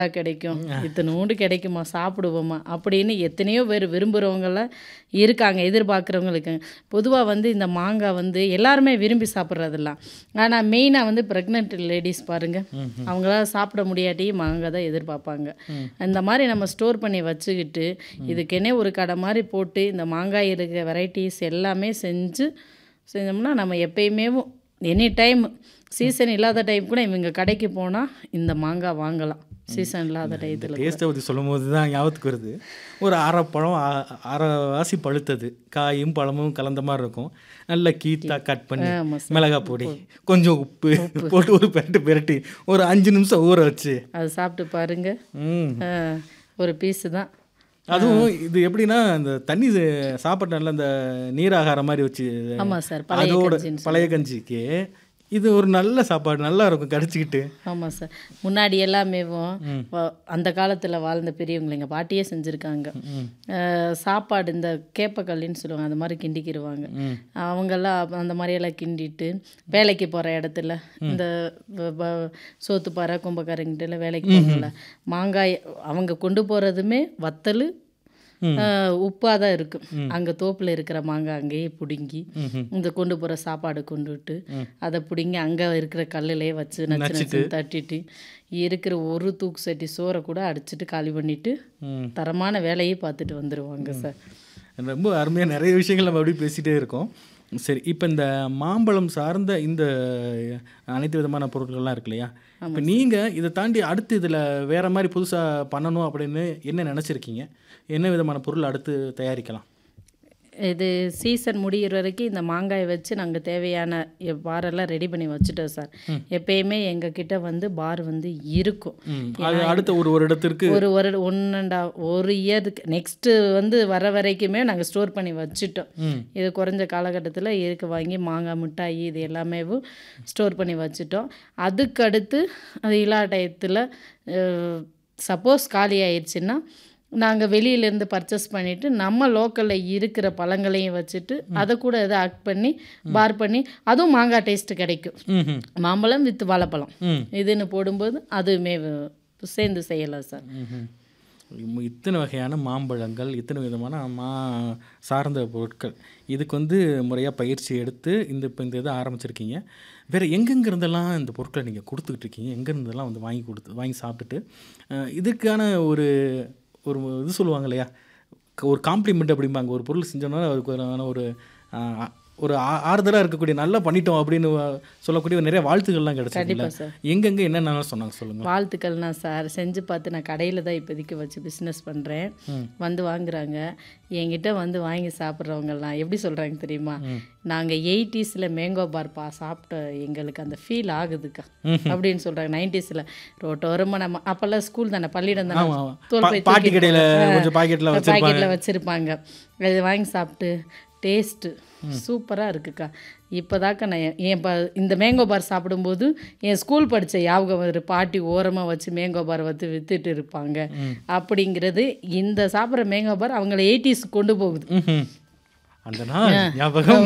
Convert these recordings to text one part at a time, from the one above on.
கிடைக்கும் இத்தனோண்டு கிடைக்குமா சாப்பிடுவோமா அப்படின்னு எத்தனையோ பேர் விரும்புகிறவங்களாம் இருக்காங்க எதிர்பார்க்குறவங்க இருக்காங்க பொதுவாக வந்து இந்த மாங்காய் வந்து எல்லாருமே விரும்பி சாப்பிட்றதில்ல ஆனால் மெயினாக வந்து ப்ரெக்னென்ட் லேடிஸ் பாருங்கள் அவங்களால சாப்பிட முடியாட்டி மாங்காய் தான் எதிர்பார்ப்பாங்க இந்த மாதிரி நம்ம ஸ்டோர் பண்ணி வச்சுக்கிட்டு இதுக்கென்னே ஒரு கடை மாதிரி போட்டு இந்த மாங்காய் இருக்கிற வெரைட்டிஸ் எல்லாமே செஞ்சு செஞ்சோம்னா நம்ம எப்பயுமே எனி டைம் சீசன் இல்லாத டைம் கூட இவங்க கடைக்கு போனால் இந்த மாங்காய் வாங்கலாம் சீசன் இல்லாத டயத்தில் டேஸ்ட்டை பற்றி சொல்லும் போது தான் ஞாபகத்துக்கு வருது ஒரு அரை பழம் அ- அரை வாசி பழுத்தது காயும் பழமும் கலந்த மாதிரி இருக்கும் நல்லா கீத்தா கட் பண்ணி ஆமாம் மிளகாய் பொடி கொஞ்சம் உப்பு போட்டு ஒரு பெரட்டு பெரட்டி ஒரு அஞ்சு நிமிஷம் ஊற வச்சு அது சாப்பிட்டு பாருங்க ம் ஆ, ஒரு பீஸு தான் அதுவும் இது எப்படின்னா இந்த தண்ணி இது- சாப்பாட்டு நல்ல இந்த நீராகாரம் மாதிரி வச்சு ஆமாம் சார் பழைய அதோட கஞ்சின்னு பழைய கஞ்சிக்கு இது ஒரு நல்ல சாப்பாடு நல்லா இருக்கும் கடிச்சிக்கிட்டு ஆமாம் சார் முன்னாடி எல்லாமேவும் வ- அந்த காலத்தில் வாழ்ந்த பெரியவங்க எங்கள் பாட்டியே செஞ்சுருக்காங்க சாப்பாடு இந்த கேப்பக்கல்லின்னு சொல்லுவாங்க அந்த மாதிரி கிண்டிக்கிடுவாங்க அவங்கெல்லாம் அந்த மாதிரியெல்லாம் கிண்டிட்டு வேலைக்கு போகிற இடத்துல இந்த வ- வ- சோத்துப்பாறை கும்பக்காரங்கிட்ட வேலைக்கு போகல மாங்காய் அவங்க கொண்டு போகிறதுமே வத்தல் உப்பாக தான் இருக்கும் அங்கே தோப்பில் இருக்கிற மாங்காய் அங்கேயே பிடுங்கி இந்த கொண்டு போகிற சாப்பாடு கொண்டுட்டு அதை பிடுங்கி அங்கே இருக்கிற கல்லுலே வச்சு நச்சு நச்சு தட்டிட்டு இருக்கிற ஒரு தூக்கு சட்டி சோறை கூட அடிச்சிட்டு காலி பண்ணிட்டு ம். தரமான வேலையை பார்த்துட்டு வந்துடுவாங்க சார் ரொம்ப அருமையாக நிறைய விஷயங்கள் நம்ம அப்படி பேசிகிட்டே இருக்கோம் சரி இப்போ இந்த மாம்பழம் சார்ந்த இந்த அனைத்து விதமான பொருட்கள்லாம் இருக்கு இல்லையா இப்போ நீங்கள் இதை தாண்டி அடுத்து இதில் வேற மாதிரி புதுசாக பண்ணணும் அப்படின்னு என்ன நினச்சிருக்கீங்க என்ன விதமான பொருள் அடுத்து தயாரிக்கலாம் இது சீசன் முடியிற வரைக்கும் இந்த மாங்காயை வச்சு நாங்கள் தேவையான எ- பாரெல்லாம் ரெடி பண்ணி வச்சுட்டோம் சார் எப்பயுமே எங்கள் கிட்ட வந்து பார் வந்து இருக்கும் ம், அது அடுத்த ஒரு ஒரு இடத்திற்கு ஒரு ஒரு ஒன் அண்ட் ஒரு இயருக்கு நெக்ஸ்ட்டு வந்து வர வரைக்குமே நாங்கள் ஸ்டோர் பண்ணி வச்சுட்டோம் இது குறைஞ்ச காலகட்டத்தில் இருக்கு வாங்கி மாங்காய் மிட்டாய் இது எல்லாமே ஸ்டோர் பண்ணி வச்சுட்டோம் அதுக்கு அடுத்து அது இலா டயத்தில் சப்போஸ் காலி ஆயிடுச்சுன்னா நாங்கள் வெளியிலேருந்து பர்ச்சேஸ் பண்ணிவிட்டு நம்ம லோக்கலில் இருக்கிற பழங்களையும் வச்சுட்டு அதை கூட இதை ஆட் பண்ணி பார் பண்ணி அதுவும் மாங்காய் டேஸ்ட்டு கிடைக்கும் ம் ம் மாம்பழம் வித் வாழைப்பழம் ம் இதுன்னு போடும்போது அதுவுமே வ- சேர்ந்து செய்யலாம் சார் ம்ஹும். இம் இத்தனை வகையான மாம்பழங்கள் இத்தனை விதமான மா சார்ந்த பொருட்கள் இதுக்கு வந்து முறையாக பயிற்சி எடுத்து இந்த இப்போ இந்த இதை ஆரம்பிச்சிருக்கீங்க வேறு எங்கெங்க இருந்தெல்லாம் இந்த பொருட்களை நீங்கள் கொடுத்துக்கிட்டு இருக்கீங்க எங்கே இருந்தெல்லாம் வந்து வாங்கி கொடுத்து வாங்கி சாப்பிட்டுட்டு அஹ், இதுக்கான ஒரு ஒரு இது சொல்லுவாங்க இல்லையா க- ஒரு காம்ப்ளிமெண்ட் அப்படிம்பாங்க ஒரு பொருள் செஞ்சோன்னா அதுக்கு ஒரு ஒரு அஹ், ஒரு ஆ- ஆறுதலாக இருக்கக்கூடிய நல்லா பண்ணிட்டோம் அப்படின்னு சொல்லக்கூடிய நிறைய வாழ்த்துக்கள்லாம் கிடைச்சிருக்குல்ல கண்டிப்பா சார். எங்கெங்கே என்னென்ன சொன்னாங்க சொல்லுங்கள் வாழ்த்துக்கள்னா சார் செஞ்சு பார்த்து நான் கடையில் தான் இப்போதைக்கு வச்சு பிஸ்னஸ் பண்ணுறேன் வந்து வாங்குறாங்க என்கிட்ட வந்து வாங்கி சாப்பிட்றவங்கலாம் எப்படி சொல்கிறாங்க தெரியுமா நாங்கள் எயிட்டிஸில் மேங்கோ பார் பா சாப்பிட்ட எங்களுக்கு அந்த ஃபீல் ஆகுதுக்கா அப்படின்னு சொல்கிறாங்க நைன்டிஸில் ரோட்டோரமாக நம்ம அப்போல்லாம் ஸ்கூல் தானே பள்ளியிடம் தானே ஆமா, ஆமா. தோல் பா- பை பாட்டி தூக்கிட்டு கடையில போ- கொஞ்சம் பாக்கெட்ல வச்சிருப்பாங்க. பாக்கெட்டில் வச்சுருப்பாங்க அது வாங்கி சாப்பிட்டு டேஸ்ட்டு சூப்பராக இருக்குக்கா இப்போதாக்கா நான் என் என் ப இந்த மேங்கோ பார் சாப்பிடும்போது என் ஸ்கூல் படித்த ஞாபகம் ஒரு பாட்டி ஓரமாக வச்சு மேங்கோ பார் வச்சு வித்துட்டு இருப்பாங்க அப்படிங்கிறது இந்த சாப்பிட்ற மேங்கோ பார் அவங்கள எயிட்டிஸ் கொண்டு போகுது ம்ஹும். அந்த நாள் ஞாபகம்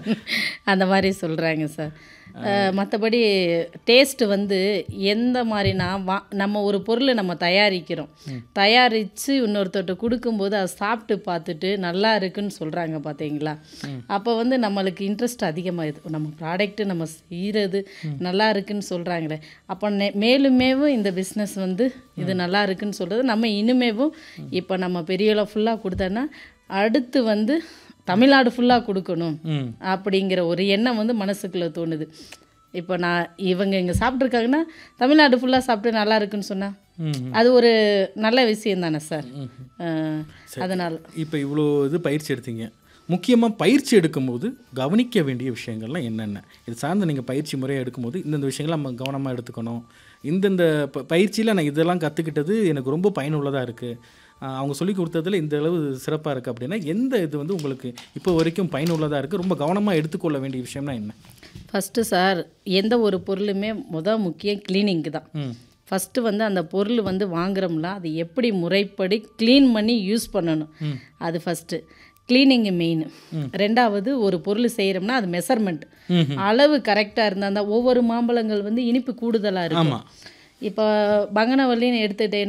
அந்த மாதிரி சொல்கிறாங்க சார் மற்றபடி டேஸ்ட்டு வந்து எந்த மாதிரினா வா நம்ம ஒரு பொருளை நம்ம தயாரிக்கிறோம் தயாரித்து இன்னொருத்தர்கிட்ட கொடுக்கும்போது அதை சாப்பிட்டு பார்த்துட்டு நல்லா இருக்குன்னு சொல்கிறாங்க பார்த்தீங்களா அப்போ வந்து நம்மளுக்கு இன்ட்ரெஸ்ட் அதிகமாகுது நம்ம ப்ராடக்ட்டு நம்ம செய்கிறது நல்லா இருக்குன்னு சொல்கிறாங்களே அப்போ நெ மேலுமேவும் இந்த பிஸ்னஸ் வந்து இது நல்லா இருக்குன்னு சொல்கிறது நம்ம இனிமேவும் இப்போ நம்ம பெரியவளை ஃபுல்லாக கொடுத்தோன்னா அடுத்து வந்து தமிழ்நாடு ஃபுல்லாக கொடுக்கணும் ம். அப்படிங்கிற ஒரு எண்ணம் வந்து மனசுக்குள்ளே தோணுது இப்போ நான் இவங்க இங்கே சாப்பிட்ருக்காங்கன்னா தமிழ்நாடு ஃபுல்லாக சாப்பிட்டு நல்லா இருக்குன்னு சொன்னால் ம். அது ஒரு நல்ல விஷயம் தானே சார் அதனால் இப்போ இவ்வளோ இது பயிற்சி எடுத்தீங்க முக்கியமாக பயிற்சி எடுக்கும்போது கவனிக்க வேண்டிய விஷயங்கள்லாம் என்னென்ன இது சார்ந்த நீங்கள் பயிற்சி முறையாக எடுக்கும்போது இந்தந்த விஷயங்களை நம்ம கவனமாக எடுத்துக்கணும் இந்தந்த ப பயிற்சியில் நான் இதெல்லாம் கற்றுக்கிட்டது எனக்கு ரொம்ப பயனுள்ளதாக இருக்குது அவங்க சொல்லி கொடுத்ததுல இந்த அளவு சிறப்பாக இருக்குது அப்படின்னா எந்த இது வந்து உங்களுக்கு இப்போ வரைக்கும் பயனுள்ளதாக இருக்குது ரொம்ப கவனமாக எடுத்துக்கொள்ள வேண்டிய விஷயம்னா என்ன ஃபஸ்ட்டு சார் எந்த ஒரு பொருளுமே முத முக்கியம் கிளீனிங்கு தான் ம் ஃபஸ்ட்டு வந்து அந்த பொருள் வந்து வாங்குறோம்ல அது எப்படி முறைப்படி க்ளீன் பண்ணி யூஸ் பண்ணணும் அது ஃபஸ்ட்டு க்ளீனிங் மெயின் ரெண்டாவது ஒரு பொருள் செய்கிறோம்னா அது மெஷர்மெண்ட் அளவு கரெக்டாக இருந்தால் தான் ஒவ்வொரு மாம்பழங்கள் வந்து இனிப்பு கூடுதலாக இருக்கும் ஆமாம் இப்போ பங்கனவல்லின்னு எடுத்துட்டேன்னா